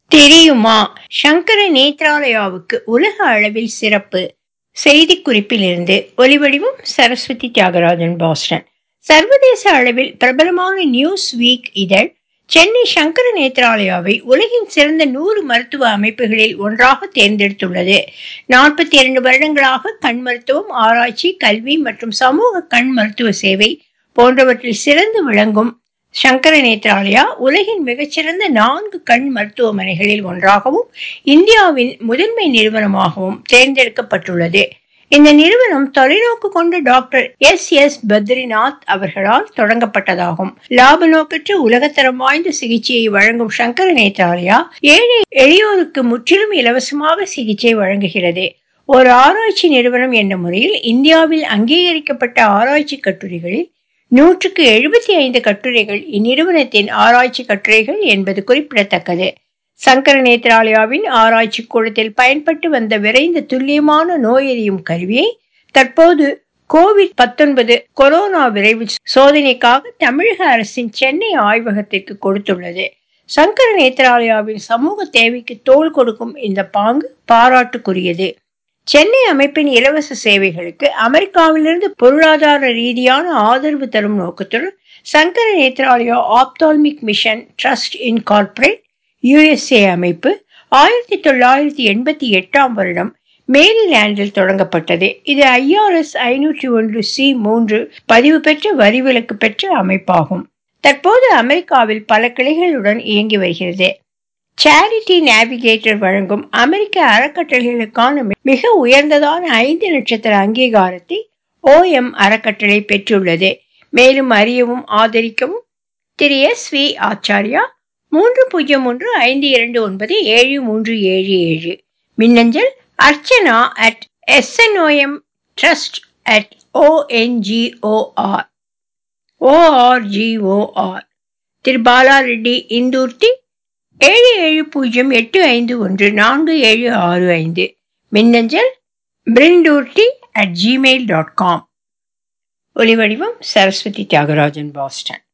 தெரியுமா சங்கர நேத்ராலயாவுக்கு உலக அளவில் சிறப்பு செய்திக்குறிப்பிலிருந்து ஒலிவடிவம் சரஸ்வதி தியாகராஜன் பாஸ்டன் சர்வதேச அளவில் பிரபலமான நியூஸ் வீக் இதழ் சென்னை சங்கர நேத்ராலயாவை உலகின் சிறந்த நூறு மருத்துவ அமைப்புகளில் ஒன்றாக தேர்ந்தெடுத்துள்ளது நாற்பத்தி இரண்டு வருடங்களாக கண் மருத்துவம் ஆராய்ச்சி கல்வி மற்றும் சமூக கண் மருத்துவ சேவை போன்றவற்றில் சிறந்து விளங்கும் சங்கர நேத்ராலயா உலகின் மிகச்சிறந்த நான்கு கண் மருத்துவமனைகளில் ஒன்றாகவும் இந்தியாவின் முதன்மை நிறுவனமாகவும் தேர்ந்தெடுக்கப்பட்டுள்ளது இந்த நிறுவனம் தொலைநோக்கு கொண்ட டாக்டர் எஸ் எஸ் பத்ரிநாத் அவர்களால் தொடங்கப்பட்டதாகும் லாப நோக்கற்ற உலகத்தரம் வாய்ந்த சிகிச்சையை வழங்கும் சங்கர நேத்ராலயா ஏழை எளியோருக்கு முற்றிலும் இலவசமாக சிகிச்சை வழங்குகிறது ஒரு ஆராய்ச்சி நிறுவனம் என்ற முறையில் இந்தியாவில் அங்கீகரிக்கப்பட்ட ஆராய்ச்சி கட்டுரைகளில் நூற்றுக்கு எழுபத்தி ஐந்து கட்டுரைகள் இந்நிறுவனத்தின் ஆராய்ச்சி கட்டுரைகள் என்பது குறிப்பிடத்தக்கது சங்கர நேத்ராலயாவின் ஆராய்ச்சி கூடத்தில் பயன்பட்டு வந்த விரைந்த துல்லியமான நோயறியும் கருவியை தற்போது கோவிட் பத்தொன்பது கொரோனா விரைவு சோதனைக்காக தமிழக அரசின் சென்னை ஆய்வகத்திற்கு கொடுத்துள்ளது சங்கர நேத்ராலயாவின் சமூக தேவைக்கு தோள் கொடுக்கும் இந்த பாங்கு பாராட்டுக்குரியது சென்னை அமைப்பின் இலவச சேவைகளுக்கு அமெரிக்காவிலிருந்து பொருளாதார ரீதியான ஆதரவு தரும் நோக்கத்துடன் Sankara Nethralaya ophthalmic mission trust incorporated USA அமைப்பு ஆயிரத்தி தொள்ளாயிரத்தி எண்பத்தி எட்டாம் வருடம் மேரிலாண்டில் தொடங்கப்பட்டது இது ஐஆர்எஸ் ஐநூற்றி ஒன்று சி மூன்று பதிவு பெற்ற வரிவிலக்கு பெற்ற அமைப்பாகும் தற்போது அமெரிக்காவில் பல கிளைகளுடன் இயங்கி வருகிறது சேரிட்டி நேவிகேட்டர் வழங்கும் அமெரிக்க அறக்கட்டளைகளுக்கான மிக உயர்ந்ததான ஐந்து நட்சத்திர அங்கீகாரத்தை ஓஎம் அறக்கட்டளை பெற்றுள்ளது மேலும் அறியவும் ஆதரிக்கவும் திரு எஸ் வி ஆச்சாரியா மூன்று பூஜ்ஜியம் ஒன்று ஐந்து இரண்டு ஒன்பது ஏழு மூன்று ஏழு ஏழு மின்னஞ்சல் Archana at S N O M trust at O N G O R O R G O R திரு பாலா ரெட்டி இந்தூர்த்தி ஏழு ஏழு பூஜ்ஜியம் எட்டு ஐந்து ஒன்று நான்கு ஏழு ஆறு ஐந்து மின்னஞ்சல் பிரிண்டூர்டி அட் ஜிமெயில் டாட் காம் ஒலிவடிவம் சரஸ்வதி தியாகராஜன் பாஸ்டன்